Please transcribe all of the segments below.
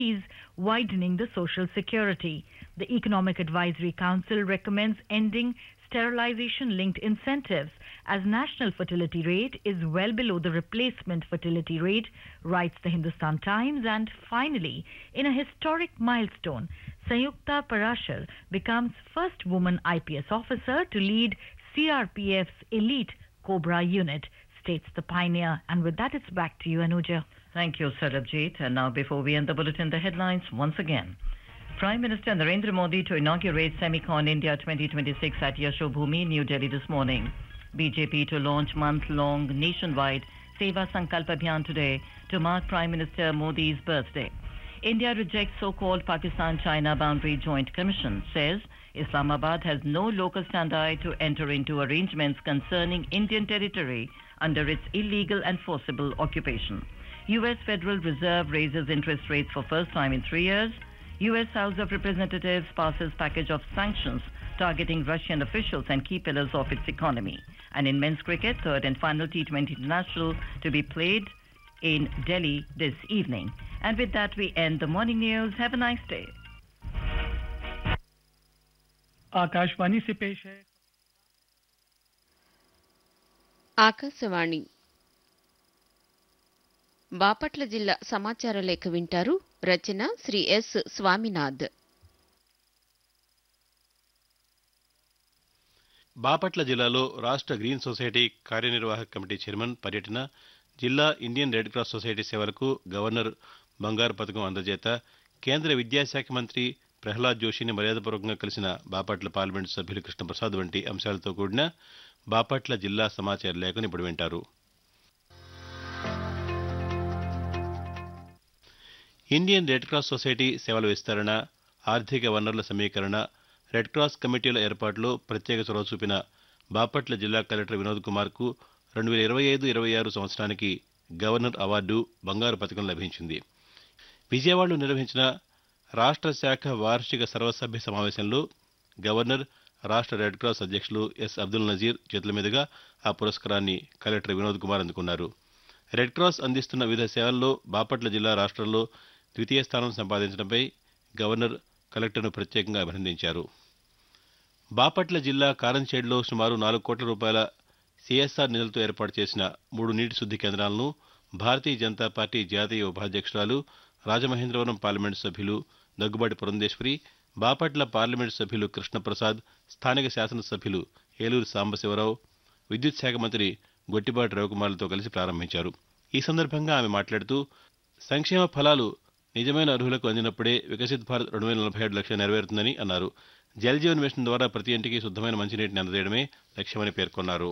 is widening the social security. The Economic Advisory Council recommends ending sterilization linked incentives as national fertility rate is well below the replacement fertility rate, writes the Hindustan Times. And finally, in a historic milestone, Sayukta Parashar becomes first woman IPS officer to lead CRPF's elite Cobra unit, states the pioneer. And with that, it's back to you, Anuja. Thank you, Sarabjit. And now, before we end the bulletin, the headlines once again. Prime Minister Narendra Modi to inaugurate Semicon India 2026 at Yashobhumi, New Delhi this morning. BJP to launch month-long nationwide Seva Sankalp Abhiyan today to mark Prime Minister Modi's birthday. India rejects so-called Pakistan-China Boundary Joint Commission, says Islamabad has no locus standi to enter into arrangements concerning Indian territory under its illegal and forcible occupation. U.S. Federal Reserve raises interest rates for first time in three years. U.S. House of Representatives passes package of sanctions targeting Russian officials and key pillars of its economy. And in men's cricket, third and final T20 international to be played in Delhi this evening. And with that, we end the morning news. Have a nice day. Akashvani से पेश है ఆకాశవాణి బాపట్ల జిల్లా సమాచార లేఖ వింటారు రచన Sri S Swaminath Bapatla జిల్లాలో రాష్ట్ర గ్రీన్ సొసైటీ కార్యనిర్వాహక కమిటీ చైర్మన్ పర్యటన జిల్లా ఇండియన్ రెడ్ క్రాస్ సొసైటీ సేవలకు గవర్నర్ బంగారు పథకం అందజేత కేంద్ర విద్యాశాఖ మంత్రి ప్రహ్లాద్ జోషిని మర్యాదపూర్వకంగా కలిసిన బాపట్ల పార్లమెంటు సభ్యులు కృష్ణప్రసాద్ వంటి అంశాలతో కూడిన బాపట్ల జిల్లా సమాచార లేఖను ఇప్పుడు వింటారు ఇండియన్ రెడ్ క్రాస్ సొసైటీ సేవల విస్తరణ ఆర్థిక వనరుల సమీకరణ రెడ్ క్రాస్ కమిటీల ఏర్పాటులో ప్రత్యేక చొరవ చూపిన బాపట్ల జిల్లా కలెక్టర్ వినోద్ కుమార్కు రెండు వేల ఇరవై ఐదు ఇరవై ఆరు సంవత్సరానికి గవర్నర్ అవార్డు బంగారు పథకం లభించింది విజయవాడలో నిర్వహించిన రాష్ట్ర శాఖ వార్షిక సర్వసభ్య సమావేశంలో గవర్నర్ రాష్ట్ర రెడ్ క్రాస్ అధ్యక్షులు ఎస్ అబ్దుల్ నజీర్ చేతుల మీదుగా ఆ పురస్కారాన్ని కలెక్టర్ వినోద్ కుమార్ అందుకున్నారు రెడ్ క్రాస్ అందిస్తున్న వివిధ సేవల్లో బాపట్ల జిల్లా రాష్ట్రంలో ద్వితీయ స్థానం సంపాదించడంపై గవర్నర్ కలెక్టర్ను ప్రత్యేకంగా అభినందించారు బాపట్ల జిల్లా కారంచేడులో సుమారు నాలుగు కోట్ల రూపాయల సిఎస్ఆర్ నిధులతో ఏర్పాటు చేసిన మూడు నీటి శుద్ధి కేంద్రాలను భారతీయ జనతా పార్టీ జాతీయ ఉపాధ్యక్షురాలు రాజమహేంద్రవరం పార్లమెంటు సభ్యులు దగ్గుబాటి పురంధేశ్వరి బాపట్ల పార్లమెంటు సభ్యులు కృష్ణప్రసాద్ స్థానిక శాసనసభ్యులు ఏలూరు సాంబశివరావు విద్యుత్ శాఖ మంత్రి గొట్టిబాటి రవికుమార్లతో కలిసి ప్రారంభించారు ఈ సందర్భంగా ఆమె మాట్లాడుతూ సంక్షేమ ఫలాలు నిజమైన అర్హులకు అందినప్పుడే వికసిత్ భారత్ రెండు వేల నలభై ఏడు లక్ష్యం నెరవేరుతుందని అన్నారు జల్ జీవన్ మిషన్ ద్వారా ప్రతి ఇంటికి శుద్ధమైన మంచినీటిని అందజేయడమే లక్ష్యమని పేర్కొన్నారు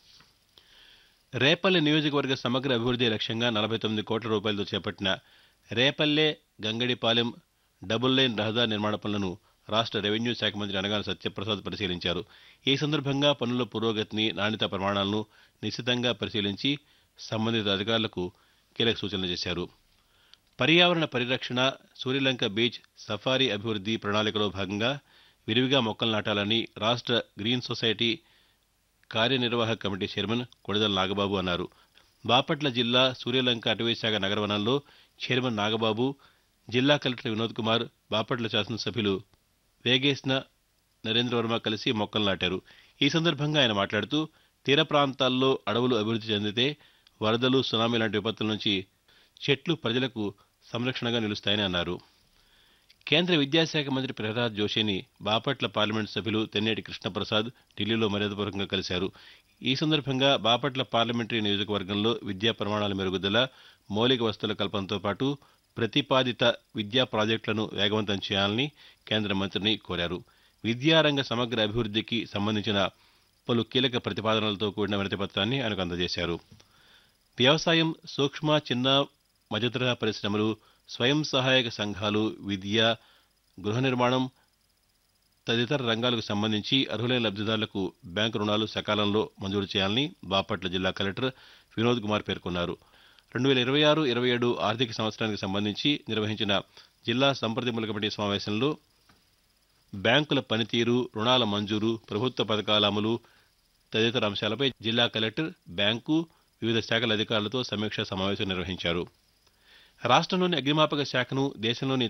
రేపల్లె నియోజకవర్గ సమగ్ర అభివృద్ధి లక్ష్యంగా నలభై తొమ్మిది కోట్ల రూపాయలతో చేపట్టిన రేపల్లె గంగడిపాలెం డబుల్ లైన్ రహదారి నిర్మాణ పనులను రాష్ట్ర రెవెన్యూ శాఖ మంత్రి అనగాన సత్యప్రసాద్ పరిశీలించారు ఈ సందర్భంగా పనుల పురోగతిని నాణ్యత ప్రమాణాలను నిశితంగా పరిశీలించి సంబంధిత అధికారులకు కీలక సూచనలు చేశారు పర్యావరణ పరిరక్షణ సూర్యలంక బీచ్ సఫారీ అభివృద్ధి ప్రణాళికలో భాగంగా విరివిగా మొక్కలు నాటాలని రాష్ట్ర గ్రీన్ సొసైటీ కార్యనిర్వాహక కమిటీ చైర్మన్ కొడిదల నాగబాబు అన్నారు బాపట్ల జిల్లా సూర్యలంక అటవీశాఖ నగరవనంలో చైర్మన్ నాగబాబు జిల్లా కలెక్టర్ వినోద్ కుమార్ బాపట్ల శాసనసభ్యులు వేగేశ్న నరేంద్రవర్మ కలిసి మొక్కలు నాటారు ఈ సందర్భంగా ఆయన మాట్లాడుతూ తీర ప్రాంతాల్లో అడవులు అభివృద్ధి చెందితే వరదలు సునామీ లాంటి విపత్తుల నుంచి చెట్లు ప్రజలకు సంరక్షణగా నిలుస్తాయని అన్నారు కేంద్ర విద్యాశాఖ మంత్రి ప్రహ్లాద్ జోషిని బాపట్ల పార్లమెంటు సభ్యులు తెన్నేటి కృష్ణప్రసాద్ ఢిల్లీలో మర్యాదపూర్వకంగా కలిశారు ఈ సందర్భంగా బాపట్ల పార్లమెంటరీ నియోజకవర్గంలో విద్యా ప్రమాణాల మెరుగుదల మౌలిక వసతుల కల్పనతో పాటు ప్రతిపాదిత విద్యా ప్రాజెక్టులను వేగవంతం చేయాలని కేంద్ర మంత్రిని కోరారు విద్యారంగ సమగ్ర అభివృద్ధికి సంబంధించిన పలు కీలక ప్రతిపాదనలతో కూడిన వినతిపత్రాన్ని ఆయనకు అందజేశారు వ్యవసాయం సూక్ష్మ చిన్న మధ్యతరహా పరిశ్రమలు స్వయం సహాయక సంఘాలు విద్య గృహ నిర్మాణం తదితర రంగాలకు సంబంధించి అర్హులైన లబ్ధిదారులకు బ్యాంకు రుణాలు సకాలంలో మంజూరు చేయాలని బాపట్ల జిల్లా కలెక్టర్ వినోద్ కుమార్ పేర్కొన్నారు రెండు వేల ఇరవై ఆరు ఇరవై ఏడు ఆర్థిక సంవత్సరానికి సంబంధించి నిర్వహించిన జిల్లా సంప్రదింపుల కమిటీ సమావేశంలో బ్యాంకుల పనితీరు రుణాల మంజూరు ప్రభుత్వ పథకాల అమలు తదితర అంశాలపై జిల్లా కలెక్టర్ బ్యాంకు వివిధ శాఖల అధికారులతో సమీక్షా సమావేశం నిర్వహించారు రాష్ట్రంలోని అగ్నిమాపక శాఖను దేశంలోని